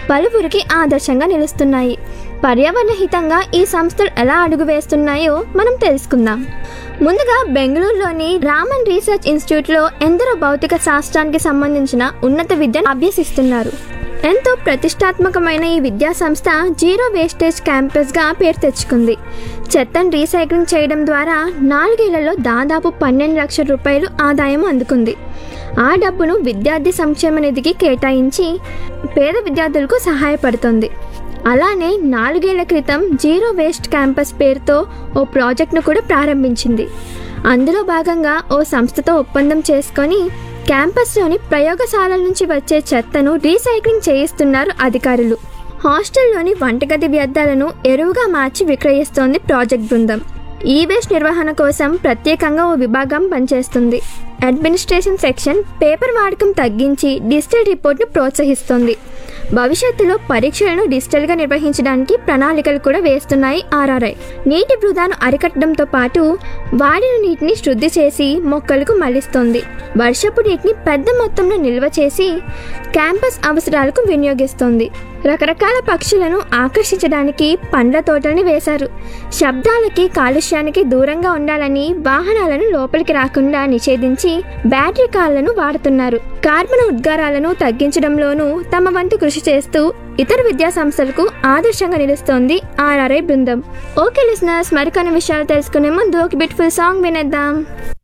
పలువురికి ఆదర్శంగా నిలుస్తున్నాయి పర్యావరణ హితంగా ఈ సంస్థలు ఎలా అడుగు వేస్తున్నాయో మనం తెలుసుకుందాం ముందుగా బెంగళూరులోని రామన్ రీసెర్చ్ ఇన్స్టిట్యూట్లో ఎందరో భౌతిక శాస్త్రానికి సంబంధించిన ఉన్నత విద్యను అభ్యసిస్తున్నారు ఎంతో ప్రతిష్టాత్మకమైన ఈ విద్యా సంస్థ జీరో వేస్టేజ్ క్యాంపస్గా పేరు తెచ్చుకుంది చెత్తను రీసైక్లింగ్ చేయడం ద్వారా నాలుగేళ్లలో దాదాపు పన్నెండు లక్షల రూపాయలు ఆదాయం అందుకుంది ఆ డబ్బును విద్యార్థి సంక్షేమ నిధికి కేటాయించి పేద విద్యార్థులకు సహాయపడుతుంది అలానే నాలుగేళ్ల క్రితం జీరో వేస్ట్ క్యాంపస్ పేరుతో ఓ ప్రాజెక్ట్ను కూడా ప్రారంభించింది అందులో భాగంగా ఓ సంస్థతో ఒప్పందం చేసుకొని క్యాంపస్లోని ప్రయోగశాలల నుంచి వచ్చే చెత్తను రీసైక్లింగ్ చేయిస్తున్నారు అధికారులు హాస్టల్లోని వంటగది వ్యర్థాలను ఎరువుగా మార్చి విక్రయిస్తోంది ప్రాజెక్ట్ బృందం ఈ వేస్ట్ నిర్వహణ కోసం ప్రత్యేకంగా ఓ విభాగం పనిచేస్తుంది అడ్మినిస్ట్రేషన్ సెక్షన్ పేపర్ వాడకం తగ్గించి డిజిటల్ రిపోర్ట్ను ప్రోత్సహిస్తుంది భవిష్యత్తులో పరీక్షలను డిజిటల్గా నిర్వహించడానికి ప్రణాళికలు కూడా వేస్తున్నాయి ఆర్ఆర్ఐ నీటి వృధాను అరికట్టడంతో పాటు వాడిన నీటిని శుద్ధి చేసి మొక్కలకు మళ్లిస్తోంది వర్షపు నీటిని పెద్ద మొత్తంలో నిల్వ చేసి క్యాంపస్ అవసరాలకు వినియోగిస్తోంది రకరకాల పక్షులను ఆకర్షించడానికి పండ్ల తోటల్ని వేశారు శబ్దాలకి కాలుష్యానికి దూరంగా ఉండాలని వాహనాలను లోపలికి రాకుండా నిషేధించి బ్యాటరీ కార్లను వాడుతున్నారు కార్బన్ ఉద్గారాలను తగ్గించడంలోనూ తమ వంతు కృషి చేస్తూ ఇతర విద్యా సంస్థలకు ఆదర్శంగా నిలుస్తోంది ఆర్ఆర్ఐ బృందం ఓకే లిసనర్స్ మరికొన్ని విషయాలు తెలుసుకునే ముందు ఒక బ్యూటిఫుల్ సాంగ్ వినేద్దాం